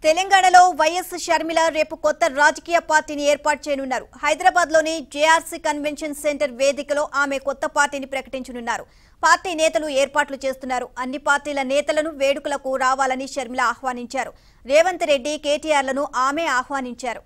తెలంగాణలో వైఎస్ షర్మిల రేపు కొత్త రాజకీయ పార్టీని ఏర్పాటు చేయనున్నారు హైదరాబాద్ లోని జేఆర్సీ కన్వెన్షన్ సెంటర్ వేదికలో ఆమె కొత్త పార్టీని ప్రకటించనున్నారు పార్టీ నేతలు ఏర్పాట్లు చేస్తున్నారు అన్ని పార్టీల నేతలను వేడుకలకు రావాలని షర్మిల ఆహ్వానించారు రేవంత్ రెడ్డి కేటీఆర్లను ఆమె ఆహ్వానించారు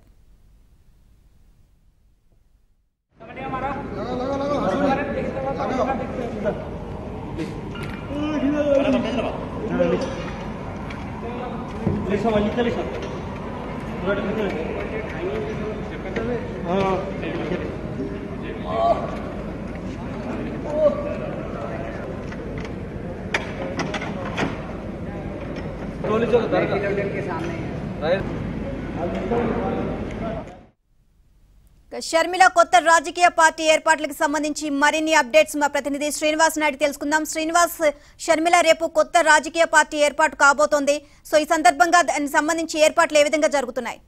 షర్మిల కొత్త రాజకీయ పార్టీ ఏర్పాట్లకు సంబంధించి మరిన్ని అప్డేట్స్ మా ప్రతినిధి శ్రీనివాస్ నాయుడు తెలుసుకుందాం శ్రీనివాస్ షర్మిల రేపు కొత్త రాజకీయ పార్టీ ఏర్పాటు కాబోతోంది సో ఈ సందర్భంగా దానికి సంబంధించి ఏర్పాట్లు ఏ విధంగా జరుగుతున్నాయి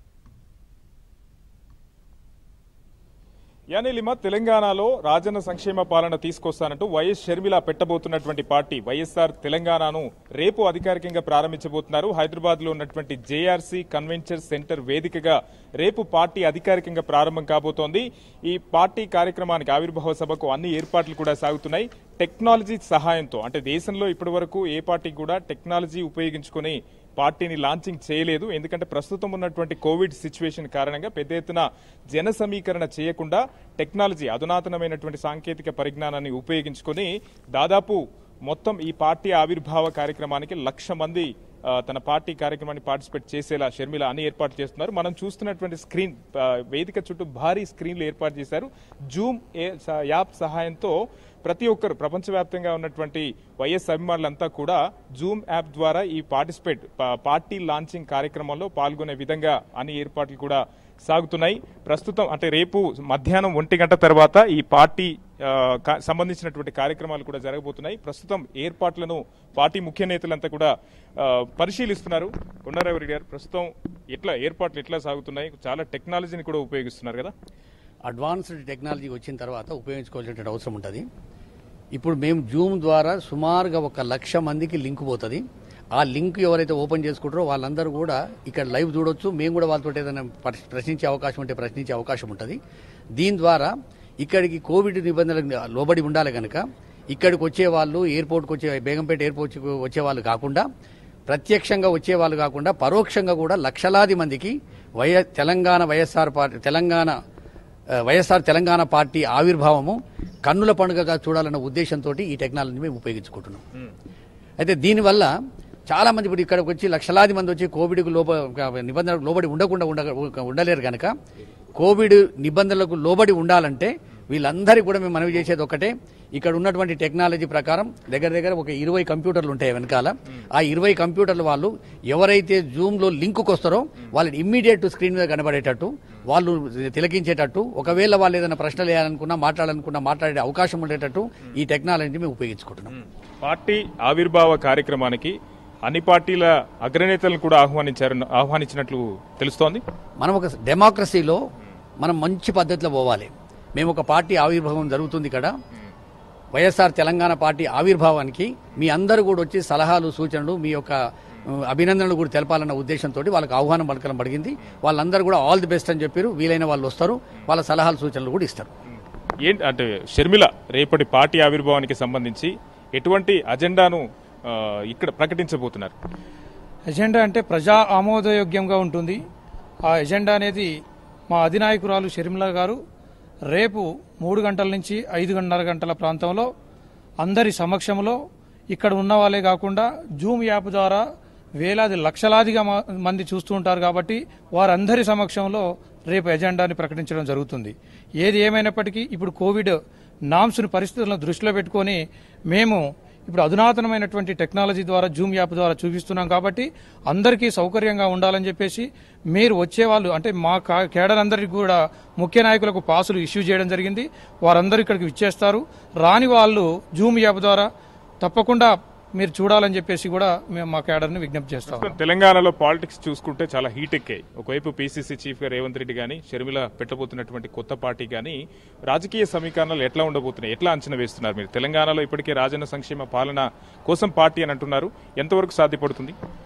యానిలిమ తెలంగాణలో రాజన్న సంక్షేమ పాలన తీసుకొస్తానంటూ వైఎస్ షర్మిల పెట్టబోతున్నటువంటి పార్టీ వైఎస్ఆర్ తెలంగాణను రేపు అధికారికంగా ప్రారంభించబోతున్నారు హైదరాబాద్ లో ఉన్నటువంటి జేఆర్సీ కన్వెన్షన్ సెంటర్ వేదికగా రేపు పార్టీ అధికారికంగా ప్రారంభం కాబోతోంది ఈ పార్టీ కార్యక్రమానికి ఆవిర్భావ సభకు అన్ని ఏర్పాట్లు కూడా సాగుతున్నాయి టెక్నాలజీ సహాయంతో అంటే దేశంలో ఇప్పటివరకు ఏ పార్టీ కూడా టెక్నాలజీ ఉపయోగించుకొని పార్టీని లాంచింగ్ చేయలేదు ఎందుకంటే ప్రస్తుతం ఉన్నటువంటి కోవిడ్ సిచ్యువేషన్ కారణంగా పెద్ద ఎత్తున జన సమీకరణ చేయకుండా టెక్నాలజీ అధునాతనమైనటువంటి సాంకేతిక పరిజ్ఞానాన్ని ఉపయోగించుకొని దాదాపు మొత్తం ఈ పార్టీ ఆవిర్భావ కార్యక్రమానికి లక్ష మంది ఆ, తన పార్టీ కార్యక్రమాన్ని పార్టిసిపేట్ చేసేలా షర్మిల అన్ని ఏర్పాటు చేస్తున్నారు మనం చూస్తున్నటువంటి స్క్రీన్ ఆ, వేదిక చుట్టూ భారీ స్క్రీన్లు ఏర్పాటు చేశారు జూమ్ ఏ- స- యాప్ సహాయంతో ప్రతి ఒక్కరు ప్రపంచవ్యాప్తంగా ఉన్నటువంటి వైఎస్ అభిమానులంతా కూడా జూమ్ యాప్ ద్వారా ఈ పార్టిసిపేట్ పా- పార్టీ లాంచింగ్ కార్యక్రమంలో పాల్గొనే విధంగా అన్ని ఏర్పాట్లు కూడా సాగుతున్నాయి ప్రస్తుతం అంటే రేపు మధ్యాహ్నం ఒంటి గంట తర్వాత ఈ పార్టీ ఆ, కా- సంబంధించినటువంటి కార్యక్రమాలు కూడా జరగబోతున్నాయి ప్రస్తుతం ఏర్పాట్లను పార్టీ ముఖ్య నేతలంతా కూడా ఆ, పరిశీలిస్తున్నారు కొండారెడ్డి గారు ప్రస్తుతం ఎట్లా ఏర్పాట్లు ఎట్లా సాగుతున్నాయి చాలా టెక్నాలజీని కూడా ఉపయోగిస్తున్నారు కదా అడ్వాన్స్డ్ టెక్నాలజీ వచ్చిన తర్వాత ఉపయోగించుకోవాల్సిన అవసరం ఉంటుంది ఇప్పుడు మేము జూమ్ ద్వారా సుమారుగా ఒక లక్ష మందికి లింక్ పోతుంది ఆ లింక్ ఎవరైతే ఓపెన్ చేసుకుంటారో వాళ్ళందరూ కూడా ఇక్కడ లైవ్ చూడొచ్చు మేము కూడా వాళ్ళతో ఏదైనా ప్రశ్- ప్రశ్నించే అవకాశం ఉంటే ప్రశ్నించే అవకాశం ఉంటుంది దీని ద్వారా ఇక్కడికి కోవిడ్ నిబంధనలకు లోబడి ఉండాలి కనుక ఇక్కడికి వచ్చే వాళ్ళు ఎయిర్పోర్ట్కి వచ్చే బేగంపేట ఎయిర్పోర్ట్కి వచ్చే వాళ్ళు కాకుండా ప్రత్యక్షంగా వచ్చే వాళ్ళు కాకుండా పరోక్షంగా కూడా లక్షలాది మందికి Y Telangana YSR party Telangana ఆ, వైఎస్ఆర్ తెలంగాణ పార్టీ ఆవిర్భావము కన్నుల పండుగగా చూడాలన్న ఉద్దేశంతో ఈ టెక్నాలజీని మేము ఉపయోగించుకుంటున్నాం అయితే దీనివల్ల చాలా మంది ఇప్పుడు ఇక్కడికి వచ్చి లక్షలాది మంది వచ్చి కోవిడ్కు లోబ నిబంధనలకు లోబడి ఉండకుండా ఉండ ఉండలేరు కనుక కోవిడ్ నిబంధనలకు లోబడి ఉండాలంటే వీళ్ళందరికీ కూడా మేము మనవి చేసేది ఒకటే ఇక్కడ ఉన్నటువంటి టెక్నాలజీ ప్రకారం దగ్గర దగ్గర ఒక ఇరవై కంప్యూటర్లు ఉంటాయి వెనకాల ఆ ఇరవై కంప్యూటర్ల వాళ్ళు ఎవరైతే జూమ్ లో లింక్ వస్తారో వాళ్ళని ఇమ్మీడియట్ స్క్రీన్ మీద కనబడేటట్టు వాళ్ళు తిలకించేటట్టు ఒకవేళ వాళ్ళు ఏదైనా ప్రశ్నలు వేయాలనుకున్నా మాట్లాడాలనుకున్నా మాట్లాడే అవకాశం ఉండేటట్టు ఈ టెక్నాలజీని మేము ఉపయోగించుకుంటున్నాం పార్టీ ఆవిర్భావ కార్యక్రమానికి అన్ని పార్టీల అగ్రనేతలను కూడా ఆహ్వానించారు ఆహ్వానించినట్లు తెలుస్తోంది మనం ఒక డెమోక్రసీలో మనం మంచి పద్ధతిలో పోవాలి మేము ఒక పార్టీ ఆవిర్భావం జరుగుతుంది ఇక్కడ వైఎస్ఆర్ తెలంగాణ పార్టీ ఆవిర్భావానికి మీ అందరూ కూడా వచ్చి సలహాలు సూచనలు మీ యొక్క ఉ, అభినందనలు కూడా తెలపాలన్న ఉద్దేశంతో వాళ్ళకి ఆహ్వానం పలకడం పడిగింది వాళ్ళందరూ కూడా ఆల్ ది బెస్ట్ అని చెప్పారు వీలైన వాళ్ళు వస్తారు వాళ్ళ సలహాలు సూచనలు కూడా ఇస్తారు ఏంటి అంటే షర్మిల రేపటి పార్టీ ఆవిర్భావానికి సంబంధించి ఎటువంటి అజెండాను ఆ, ఇక్కడ ప్రకటించబోతున్నారు ఎజెండా అంటే ప్రజా ఆమోదయోగ్యంగా ఉంటుంది ఆ ఎజెండా అనేది మా అధినాయకురాలు షర్మిల గారు రేపు మూడు గంటల నుంచి ఐదు గంటల గంటల ప్రాంతంలో అందరి సమక్షంలో ఇక్కడ ఉన్న వాళ్ళే కాకుండా జూమ్ యాప్ ద్వారా వేలాది లక్షలాదిగా మ- మంది చూస్తూ ఉంటారు కాబట్టి వారందరి సమక్షంలో రేపు ఎజెండాని ప్రకటించడం జరుగుతుంది ఏది ఏమైనప్పటికీ ఇప్పుడు కోవిడ్ నామ్స్ని పరిస్థితులను దృష్టిలో పెట్టుకొని మేము ఇప్పుడు అధునాతనమైనటువంటి టెక్నాలజీ ద్వారా జూమ్ యాప్ ద్వారా చూపిస్తున్నాం కాబట్టి అందరికీ సౌకర్యంగా ఉండాలని చెప్పేసి మీరు వచ్చేవాళ్ళు అంటే మా కా- కేడర్ అందరికీ కూడా ముఖ్య నాయకులకు పాసులు ఇష్యూ చేయడం జరిగింది వారందరూ ఇక్కడికి ఇచ్చేస్తారు రాని వాళ్ళు జూమ్ యాప్ ద్వారా తప్పకుండా మీరు చూడాలని చెప్పేసి కూడా మేము మా కేడర్ని విజ్ఞప్తి చేస్తాం తెలంగాణలో పాలిటిక్స్ చూసుకుంటే చాలా హీట్ ఎక్కాయి ఒకవైపు పీసీసీ చీఫ్ గా రేవంత్ రెడ్డి గాని షర్మిల పెట్టబోతున్నటువంటి కొత్త పార్టీ గాని రాజకీయ సమీకరణలు ఎట్లా ఉండబోతున్నాయి ఎట్లా అంచనా వేస్తున్నారు మీరు తెలంగాణలో ఇప్పటికే రాజన్న సంక్షేమ పాలన కోసం పార్టీ అని అంటున్నారు ఎంతవరకు సాధ్యపడుతుంది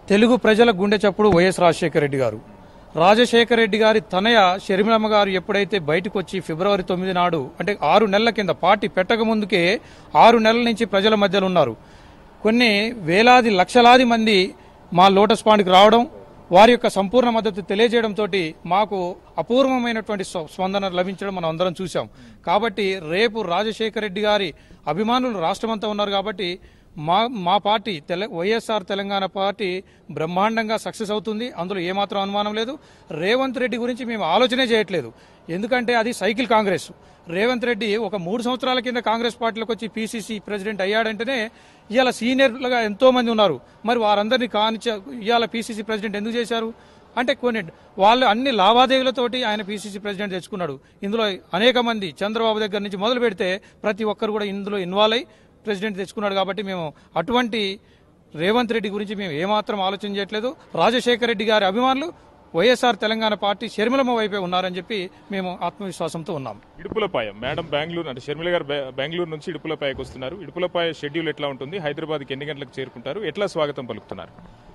తెలుగు ప్రజల గుండె చప్పుడు వైఎస్ రాజశేఖర రెడ్డి గారు రాజశేఖర రెడ్డి గారి తనయ షర్మిలమ్మ గారు ఎప్పుడైతే బయటకు వచ్చి ఫిబ్రవరి తొమ్మిది నాడు అంటే ఆరు నెలల కింద పార్టీ పెట్టక ముందుకే ఆరు నెలల నుంచి ప్రజల మధ్యలో ఉన్నారు కొన్ని వేలాది లక్షలాది మంది మా లోటస్ పాండ్కి రావడం వారి యొక్క సంపూర్ణ మద్దతు తెలియజేయడంతో మాకు అపూర్వమైనటువంటి స్వ- స్పందన లభించడం మనం అందరం చూసాం కాబట్టి రేపు రాజశేఖర రెడ్డి గారి అభిమానులు రాష్ట్రమంతా ఉన్నారు కాబట్టి మా మా పార్టీ తెల వైఎస్ఆర్ తెలంగాణ పార్టీ బ్రహ్మాండంగా సక్సెస్ అవుతుంది అందులో ఏమాత్రం అనుమానం లేదు రేవంత్ రెడ్డి గురించి మేము ఆలోచనే చేయట్లేదు ఎందుకంటే అది సైకిల్ కాంగ్రెస్ రేవంత్ రెడ్డి ఒక మూడు సంవత్సరాల కింద కాంగ్రెస్ పార్టీలోకి వచ్చి పీసీసీ ప్రెసిడెంట్ అయ్యాడంటేనే ఇవాళ సీనియర్లుగా ఎంతో మంది ఉన్నారు మరి వారందరినీ కానిచ ఇవాళ పీసీసీ ప్రెసిడెంట్ ఎందుకు చేశారు అంటే కొన్ని వాళ్ళు అన్ని లావాదేవీలతోటి ఆయన పీసీసీ ప్రెసిడెంట్ తెచ్చుకున్నాడు ఇందులో అనేక మంది చంద్రబాబు దగ్గర నుంచి మొదలు పెడితే ప్రతి ఒక్కరు కూడా ఇందులో ఇన్వాల్వ్ అయ్యి ప్రెసిడెంట్ తెచ్చుకున్నాడు కాబట్టి మేము అటువంటి రేవంత్ రెడ్డి గురించి మేము ఏమాత్రం ఆలోచన చేయట్లేదు రాజశేఖర రెడ్డి గారి అభిమానులు వైఎస్ఆర్ తెలంగాణ పార్టీ షర్మిలమ్మ వైపే ఉన్నారని చెప్పి మేము ఆత్మవిశ్వాసంతో ఉన్నాం ఇడుపులపాయ మేడం బెంగళూరు అంటే షర్మిల గారు బె- బెంగళూరు నుంచి ఇడుపులపాయకు వస్తున్నారు ఇడుపులపాయ షెడ్యూల్ ఎట్లా ఉంటుంది హైదరాబాద్కి ఎన్ని గంటలకు చేరుకుంటారు ఎట్లా స్వాగతం పలుకుతున్నారు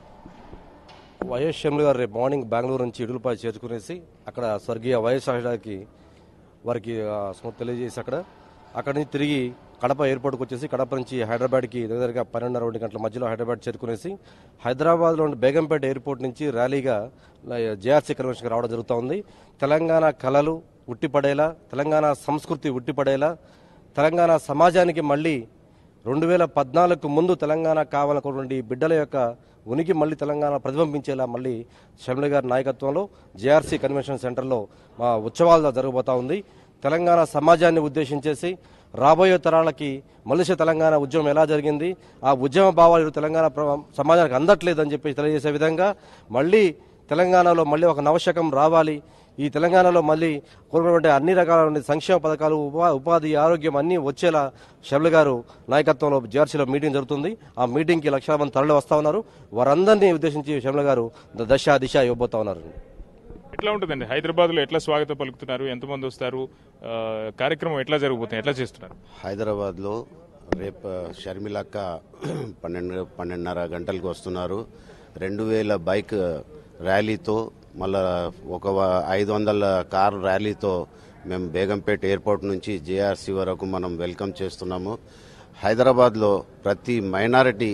వైఎస్ షర్మిల గారు రేపు మార్నింగ్ బెంగళూరు నుంచి ఇడులపై చేర్చుకునేసి అక్కడ స్వర్గీయ వైఎస్ రాజాకి వారికి ఆ, స్మృతి తెలియజేసి అక్కడ అక్కడి నుంచి తిరిగి కడప ఎయిర్పోర్ట్కి వచ్చేసి కడప నుంచి హైదరాబాద్కి దగ్గరగా పన్నెండున్నర ఒంటి గంటల మధ్యలో హైదరాబాద్ చేరుకునేసి హైదరాబాద్లోని బేగంపేట ఎయిర్పోర్ట్ నుంచి ర్యాలీగా జేఆర్సీ కన్వెన్షన్కి రావడం జరుగుతూ ఉంది తెలంగాణ కళలు ఉట్టిపడేలా తెలంగాణ సంస్కృతి ఉట్టిపడేలా తెలంగాణ సమాజానికి మళ్ళీ రెండు వేల పద్నాలుగుకు ముందు తెలంగాణ కావాలనుకున్నటువంటి బిడ్డల యొక్క ఉనికి మళ్ళీ తెలంగాణ ప్రతిబింబించేలా మళ్ళీ షర్మిల గారి నాయకత్వంలో జేఆర్సీ కన్వెన్షన్ సెంటర్లో మా ఉత్సవాలు జరగబోతా ఉంది తెలంగాణ సమాజాన్ని ఉద్దేశించేసి రాబోయే తరాలకి మలిష తెలంగాణ ఉద్యమం ఎలా జరిగింది ఆ ఉద్యమ భావాలు ఈరోజు తెలంగాణ ప్ర- సమాజానికి అందట్లేదని చెప్పి తెలియజేసే విధంగా మళ్ళీ తెలంగాణలో మళ్ళీ ఒక నవశకం రావాలి ఈ తెలంగాణలో మళ్ళీ కోరుకున్నటువంటి అన్ని రకాల సంక్షేమ పథకాలు ఉపా- ఉపాధి ఆరోగ్యం అన్నీ వచ్చేలా షర్మిల గారు నాయకత్వంలో జేఆర్సీలో మీటింగ్ జరుగుతుంది ఆ మీటింగ్కి లక్షల మంది తరలి వస్తా ఉన్నారు వారందరినీ ఉద్దేశించి షర్మిల గారు ద- దశ దిశ ఇవ్వబోతా ఉన్నారు ఎట్లా ఉంటుందండి హైదరాబాద్లో ఎట్లా స్వాగతం పలుకుతున్నారు ఎంతమంది వస్తారు ఆ, కార్యక్రమం ఎట్లా జరగబోతుంది ఎట్లా చేస్తున్నారు హైదరాబాద్లో రేపు షర్మిలక్క పన్నెండు పన్నెండున్నర గంటలకు వస్తున్నారు రెండు వేల బైక్ ర్యాలీతో మళ్ళా ఒక వ- ఐదు వందల కార్ ర్యాలీతో మేము బేగంపేట ఎయిర్పోర్ట్ నుంచి జేఆర్సీ వరకు మనం వెల్కమ్ చేస్తున్నాము హైదరాబాద్లో ప్రతి మైనారిటీ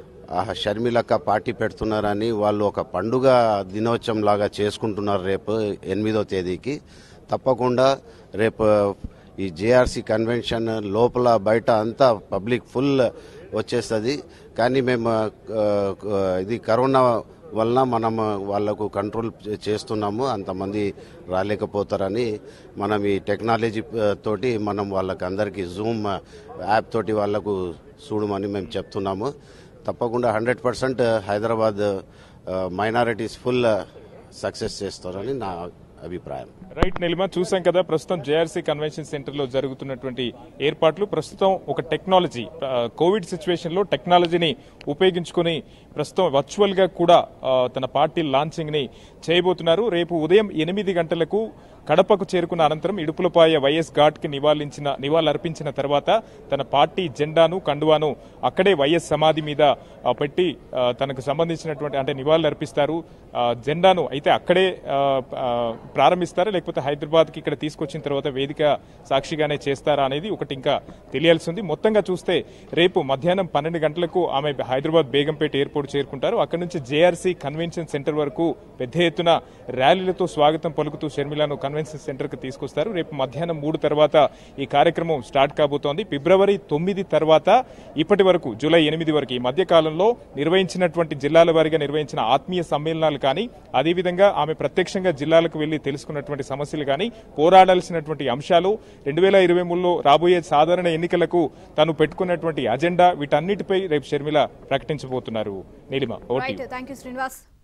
ఆ షర్మిలక్క పార్టీ పెడుతున్నారని వాళ్ళు ఒక పండుగ దినోత్సవం లాగా చేసుకుంటున్నారు రేపు ఎనిమిదో తేదీకి తప్పకుండా రేపు ఈ జేఆర్సీ కన్వెన్షన్ లోపల బయట అంతా పబ్లిక్ ఫుల్ వచ్చేస్తుంది కానీ మేము ఆ, ఆ, ఇది కరోనా వలన మనం వాళ్లకు కంట్రోల్ చేస్తున్నాము అంతమంది రాలేకపోతారని మనం ఈ టెక్నాలజీ ఆ, తోటి మనం వాళ్ళకి అందరికీ జూమ్ యాప్ తోటి వాళ్లకు చూడమని మేము చెప్తున్నాము తప్పకుండా hundred percent Hyderabad minorities full success చేస్తారని నా అభిప్రాయం రైట్ నిలిమ చూసాం కదా ప్రస్తుతం జేఆర్సీ కన్వెన్షన్ సెంటర్ లో జరుగుతున్నటువంటి ఏర్పాట్లు ప్రస్తుతం ఒక టెక్నాలజీ ఆ, కోవిడ్ సిచ్యువేషన్ లో టెక్నాలజీని ఉపయోగించుకుని ప్రస్తుతం వర్చువల్ గా కూడా ఆ, తన పార్టీ లాంచింగ్ ని చేయబోతున్నారు రేపు ఉదయం ఎనిమిది గంటలకు కడపకు చేరుకున్న అనంతరం ఇడుపులపాయ వైఎస్ ఘాట్ కి నివాళించిన నివాళులర్పించిన తర్వాత తన పార్టీ జెండాను కండువాను అక్కడే వైఎస్ సమాధి మీద ఆ, పెట్టి ఆ, తనకు సంబంధించినటువంటి అంటే నివాళులు అర్పిస్తారు ఆ, జెండాను అయితే అక్కడే ఆ, ఆ, ప్రారంభిస్తారా లేకపోతే హైదరాబాద్ కి ఇక్కడ తీసుకొచ్చిన తర్వాత వేదిక సాక్షిగానే చేస్తారా అనేది ఒకటి ఇంకా తెలియాల్సి ఉంది మొత్తంగా చూస్తే రేపు మధ్యాహ్నం పన్నెండు గంటలకు ఆమె హైదరాబాద్ బేగంపేట ఎయిర్పోర్ట్ చేరుకుంటారు అక్కడి నుంచి జేఆర్సీ కన్వెన్షన్ సెంటర్ వరకు పెద్ద ఎత్తున ర్యాలీలతో స్వాగతం పలుకుతూ షర్మిలను కన్వెన్షన్ సెంటర్ కు తీసుకొస్తారు రేపు మధ్యాహ్నం మూడు తర్వాత ఈ కార్యక్రమం స్టార్ట్ కాబోతోంది ఫిబ్రవరి తొమ్మిది తర్వాత ఇప్పటి వరకు జూలై ఎనిమిది వరకు ఈ మధ్య కాలంలో నిర్వహించినటువంటి జిల్లాల వారీగా నిర్వహించిన ఆత్మీయ సమ్మేళనాలు కానీ అదేవిధంగా ఆమె ప్రత్యక్షంగా జిల్లాలకు వెళ్లి తెలుసుకున్నటువంటి సమస్యలు కానీ పోరాడాల్సినటువంటి అంశాలు రెండు వేల ఇరవై మూడులో రాబోయే సాధారణ ఎన్నికలకు తాను పెట్టుకున్నటువంటి అజెండా వీటన్నిటిపై రేపు షర్మిల ప్రకటించబోతున్నారు నీలిమ ఓటీ రైట్ థ్యాంక్ యూ శ్రీనివాస్